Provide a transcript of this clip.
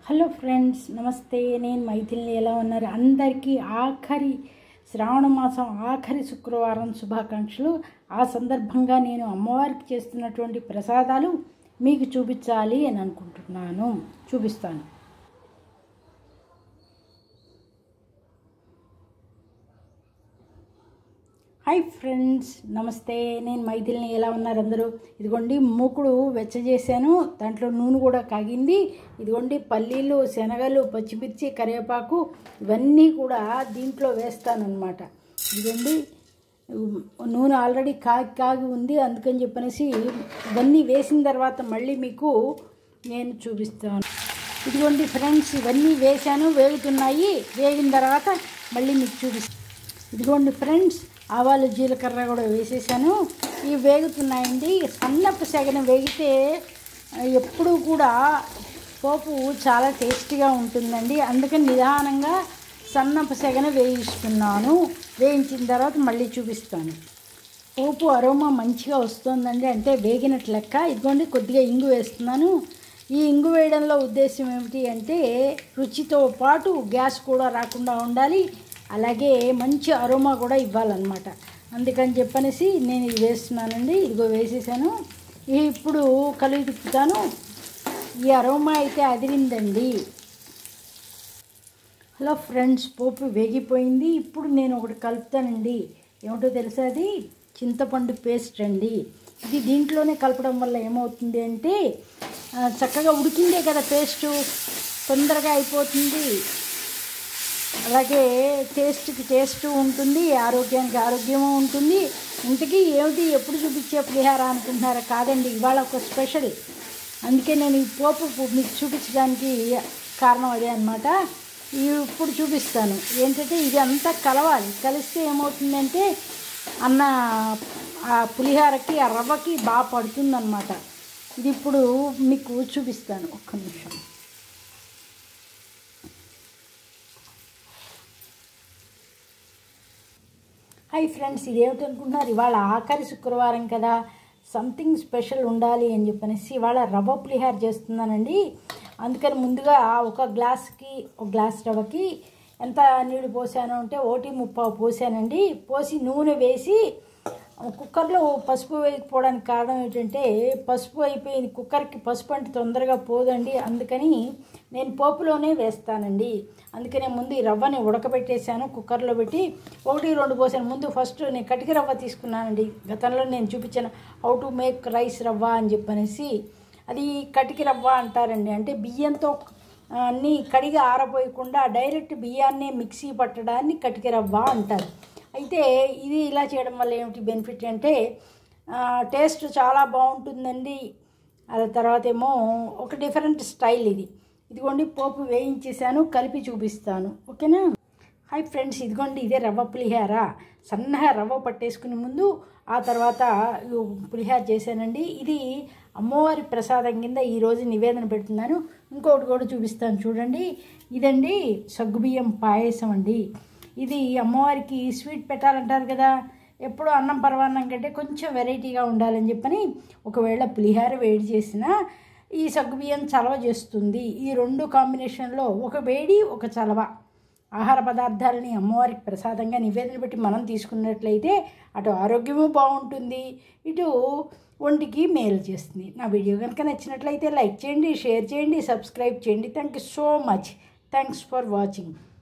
hello friends నమస్తే నేను మైథిలిని ఎలా ఉన్నారు అందరికీ ఆఖరి శ్రావణ మాసం ఆఖరి శుక్రవారం శుభాకాంక్షలు ఆ సందర్భంగా నేను అమ్మవారికి చేస్తున్నటువంటి ప్రసాదాలు మీకు చూపించాలి అని అనుకుంటున్నాను చూపిస్తాను హాయ్ ఫ్రెండ్స్ నమస్తే నేను మైథిలిని ఎలా ఉన్నారు అందరూ ఇదిగోండి మూకుడు వెచ్చజేశాను దాంట్లో నూనె కూడా కాగింది ఇదిగోండి పల్లీలు శనగలు పచ్చిమిర్చి కరివేపాకు ఇవన్నీ కూడా దీంట్లో వేస్తానన్నమాట ఇదిగోండి నూనె ఆల్రెడీ కాగి కాగి ఉంది అందుకని చెప్పనేసి ఇవన్నీ వేసిన తర్వాత మళ్ళీ మీకు నేను చూపిస్తాను ఇదిగోండి ఫ్రెండ్స్ ఇవన్నీ వేశాను వేగుతున్నాయి వేగిన తర్వాత మళ్ళీ మీకు చూపిస్తాను ఇదిగోండి ఫ్రెండ్స్ ఆవాలు జీలకర్ర కూడా వేసేసాను ఇవి వేగుతున్నాయండి సన్నపు సెగన వేగితే ఎప్పుడూ కూడా పోపు చాలా టేస్టీగా ఉంటుందండి అందుకని నిదానంగా సన్నపు సెగన వేయిస్తున్నాను వేయించిన తర్వాత మళ్ళీ చూపిస్తాను పోపు అరోమా మంచిగా వస్తుందండి అంటే వేగినట్లు లెక్క ఇదిగోండి కొద్దిగా ఇంగు వేస్తున్నాను ఈ ఇంగు వేయడంలో ఉద్దేశం ఏమిటి అంటే రుచితో పాటు గ్యాస్ కూడా రాకుండా ఉండాలి అలాగే మంచి అరోమా కూడా ఇవ్వాలన్నమాట అందుకని చెప్పనేసి నేను ఇది వేస్తున్నానండి ఇదిగో వేసేసాను ఇప్పుడు కలిగి తిప్పుతాను ఈ అరోమా అయితే అదిరిందండి హలో ఫ్రెండ్స్ పోపు వేగిపోయింది ఇప్పుడు నేను ఒకటి కలుపుతానండి ఏమిటో తెలుసా అది చింతపండు పేస్ట్ అండి ఇది దీంట్లోనే కలపడం వల్ల ఏమవుతుంది అంటే చక్కగా ఉడికిందే కదా పేస్టు తొందరగా అయిపోతుంది అలాగే టేస్ట్కి టేస్ట్ ఉంటుంది ఆరోగ్యానికి ఆరోగ్యము ఉంటుంది ఇంతకీ ఏమిటి ఎప్పుడు చూపించే పులిహార అనుకుంటున్నారా కాదండి ఇవాళ ఒక స్పెషల్ అందుకే నేను ఈ పోపు మీకు చూపించడానికి కారణం అదే అనమాట ఇప్పుడు చూపిస్తాను ఏంటంటే ఇది అంతా కలవాలి కలిస్తే ఏమవుతుందంటే అన్న ఆ పులిహారకి ఆ రవ్వకి బాగా పడుతుందన్నమాట ఇది ఇప్పుడు మీకు చూపిస్తాను ఒక్క నిమిషం హాయ్ ఫ్రెండ్స్ ఇదేమిటి అనుకుంటున్నారు ఇవాళ ఆఖరి శుక్రవారం కదా సంథింగ్ స్పెషల్ ఉండాలి అని చెప్పనేసి ఇవాళ రవ్వ పులిహార చేస్తున్నానండి అందుకని ముందుగా ఒక గ్లాస్కి ఒక గ్లాస్ రవ్వకి ఎంత నీళ్ళు పోసాను అంటే ఓటి ముప్పావు పోసానండి పోసి నూనె వేసి కుక్కర్లో పసుపు వేయకపోవడానికి కారణం ఏంటంటే పసుపు అయిపోయింది కుక్కర్కి పసుపు అంటే తొందరగా పోదండి అందుకని నేను పోపులోనే వేస్తానండి అందుకనే ముందు ఈ రవ్వని ఉడకబెట్టేశాను కుక్కర్లో పెట్టి ఒకటి రెండు పోసాను ముందు ఫస్ట్ నేను కటిక రవ్వ తీసుకున్నానండి గతంలో నేను చూపించాను హౌ టు మేక్ రైస్ రవ్వ అని చెప్పనేసి అది కటికి రవ్వ అంటారండి అంటే బియ్యంతో అన్నీ కడిగి ఆరబోయకుండా డైరెక్ట్ బియ్యాన్నే మిక్సీ పట్టడాన్ని కటిక రవ్వ అంటారు అయితే ఇది ఇలా చేయడం వల్ల ఏమిటి బెనిఫిట్ అంటే టేస్ట్ చాలా బాగుంటుందండి ఆ తర్వాత ఏమో ఒక డిఫరెంట్ స్టైల్ ఇది ఇదిగోండి పోపు వేయించేసాను కలిపి చూపిస్తాను ఓకేనా హాయ్ ఫ్రెండ్స్ ఇదిగోండి ఇదే రవ్వ పులిహార సన్నగా రవ్వ పట్టేసుకునే ముందు ఆ తర్వాత పులిహార చేశానండి ఇది అమ్మవారి ప్రసాదం కింద ఈరోజు నివేదన పెడుతున్నాను ఇంకొకటి కూడా చూపిస్తాను చూడండి ఇదండి సగ్గుబియ్యం పాయసం అండి ఇది అమ్మవారికి స్వీట్ పెట్టాలంటారు కదా ఎప్పుడు అన్నం పరవాన్నం కంటే కొంచెం వెరైటీగా ఉండాలని చెప్పని ఒకవేళ పులిహార వేడి చేసినా ఈ సగ్గుబియ్యం చలవ చేస్తుంది ఈ రెండు కాంబినేషన్లో ఒక వేడి ఒక చలవ ఆహార పదార్థాలని అమ్మవారికి ప్రసాదంగా నివేదన పెట్టి మనం తీసుకున్నట్లయితే అటు ఆరోగ్యము బాగుంటుంది ఇటు ఒంటికి మేలు చేస్తుంది నా వీడియో కనుక నచ్చినట్లయితే లైక్ చేయండి షేర్ చేయండి సబ్స్క్రైబ్ చేయండి thank you so much thanks for watching